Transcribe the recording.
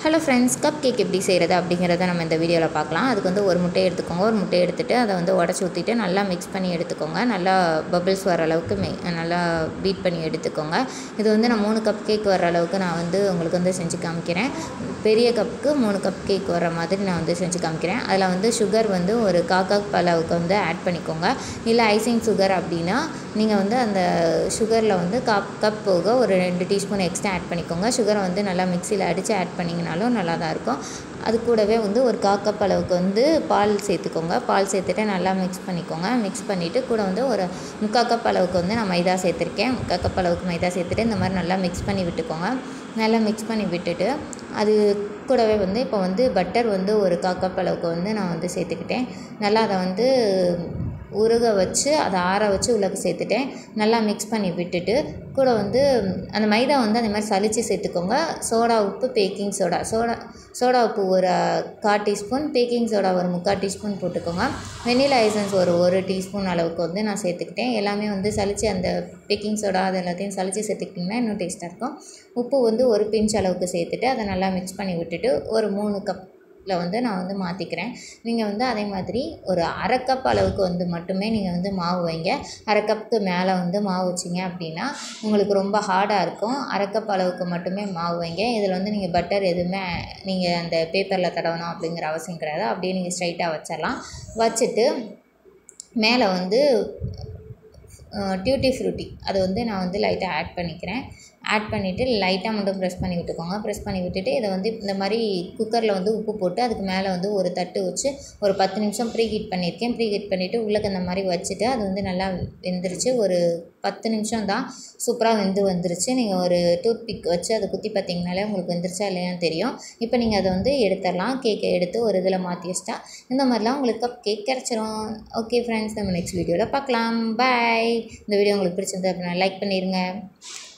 hello friends cup cake எப்படி செய்கிறது அப்படிங்கிறத நம்ம இந்த வீடியோவில் பார்க்கலாம் அதுக்கு வந்து ஒரு முட்டையை எடுத்துக்கோங்க ஒரு முட்டையை எடுத்துகிட்டு அதை வந்து உடச்சி ஊற்றிட்டு நல்லா மிக்ஸ் பண்ணி எடுத்துக்கோங்க நல்லா பபிள்ஸ் வர அளவுக்கு மெ நல்லா பீட் பண்ணி எடுத்துக்கோங்க இது வந்து நான் மூணு கப் கேக் வர அளவுக்கு நான் வந்து உங்களுக்கு வந்து செஞ்சு காமிக்கிறேன் பெரிய கப்புக்கு மூணு கப் கேக் வர மாதிரி நான் வந்து செஞ்சு காமிக்கிறேன் அதில் வந்து சுகர் வந்து ஒரு கா கப் அளவுக்கு வந்து ஆட் பண்ணிக்கோங்க இல்லை ஐசிங் சுகர் அப்படின்னா நீங்கள் வந்து அந்த சுகரில் வந்து கப் கப் போக ஒரு ரெண்டு டீஸ்பூன் எக்ஸ்ட்ரா ஆட் பண்ணிக்கோங்க சுகரை வந்து நல்லா மிக்சியில் அடித்து ஆட் பண்ணிங்கனாலும் நல்லா தான் இருக்கும் அது கூடவே வந்து ஒரு கா கப் அளவுக்கு வந்து பால் சேர்த்துக்கோங்க பால் சேர்த்துட்டு நல்லா மிக்ஸ் பண்ணிக்கோங்க மிக்ஸ் பண்ணிவிட்டு கூட வந்து ஒரு முக்கால் கப் அளவுக்கு வந்து நான் மைதா சேர்த்துருக்கேன் முக்கால் கப் அளவுக்கு மைதா சேர்த்துட்டு இந்த மாதிரி நல்லா மிக்ஸ் பண்ணி விட்டுக்கோங்க நல்லா மிக்ஸ் பண்ணி விட்டுட்டு அது கூடவே வந்து இப்போ வந்து பட்டர் வந்து ஒரு கா கப் அளவுக்கு வந்து நான் வந்து சேர்த்துக்கிட்டேன் நல்லா அதை வந்து உருக வச்சு அதை ஆற வச்சு உள்ளக்கு சேர்த்துட்டேன் நல்லா மிக்ஸ் பண்ணி விட்டுட்டு கூட வந்து அந்த மைதா வந்து அந்த மாதிரி சலித்து சேர்த்துக்கோங்க சோடா உப்பு பேக்கிங் சோடா சோடா சோடா உப்பு ஒரு கால் டீஸ்பூன் பேக்கிங் சோடா ஒரு முக்கால் டீஸ்பூன் போட்டுக்கோங்க வெண்ணிலா எசன்ஸ் ஒரு ஒரு டீஸ்பூன் அளவுக்கு வந்து நான் சேர்த்துக்கிட்டேன் எல்லாமே வந்து சலித்து அந்த பேக்கிங் சோடா அது எல்லாத்தையும் சலித்து சேர்த்துக்கிட்டிங்கன்னா இன்னும் டேஸ்ட்டாக இருக்கும் உப்பு வந்து ஒரு பிஞ்ச் அளவுக்கு சேர்த்துட்டு அதை நல்லா மிக்ஸ் பண்ணி விட்டுட்டு ஒரு மூணு கப் ல வந்து நான் வந்து மாற்றிக்கிறேன் நீங்கள் வந்து அதே மாதிரி ஒரு அரை கப் அளவுக்கு வந்து மட்டுமே நீங்கள் வந்து மாவு வைங்க அரை கப்புக்கு மேலே வந்து மாவு வச்சிங்க அப்படின்னா உங்களுக்கு ரொம்ப ஹார்டாக இருக்கும் அரை கப் அளவுக்கு மட்டுமே மாவு வைங்க இதில் வந்து நீங்கள் பட்டர் எதுவுமே நீங்கள் அந்த பேப்பரில் தடவணும் அப்படிங்கிற அவசியம் கிடையாது அப்படியே நீங்கள் ஸ்ட்ரைட்டாக வச்சிடலாம் வச்சுட்டு மேலே வந்து டியூட்டி ஃப்ரூட்டி அதை வந்து நான் வந்து லைட்டாக ஆட் பண்ணிக்கிறேன் ஆட் பண்ணிவிட்டு லைட்டாக மட்டும் ப்ரெஸ் பண்ணி விட்டுக்கோங்க ப்ரெஸ் பண்ணி விட்டுட்டு இதை வந்து இந்த மாதிரி குக்கரில் வந்து உப்பு போட்டு அதுக்கு மேலே வந்து ஒரு தட்டு வச்சு ஒரு பத்து நிமிஷம் ப்ரீ ஹீட் பண்ணியிருக்கேன் ப்ரீ ஹீட் பண்ணிவிட்டு உள்ளக்கு இந்த மாதிரி வச்சுட்டு அது வந்து நல்லா வெந்துருச்சு ஒரு பத்து நிமிஷம் தான் சூப்பராக வெந்து வந்துருச்சு நீங்கள் ஒரு டூத் பிக் வச்சு அதை குத்தி பார்த்தீங்கனாலே உங்களுக்கு வெந்துருச்சா இல்லையான்னு தெரியும் இப்போ நீங்கள் அதை வந்து எடுத்துடலாம் கேக்கை எடுத்து ஒரு இதில் மாற்றி வச்சிட்டா இந்த மாதிரிலாம் உங்களுக்கு கப் கேக் கிடச்சிரும் ஓகே ஃப்ரெண்ட்ஸ் நம்ம நெக்ஸ்ட் வீடியோவில் பார்க்கலாம் பாய் இந்த வீடியோ உங்களுக்கு பிடிச்சிருந்தா அப்படின்னா லைக் பண்ணிடுங்க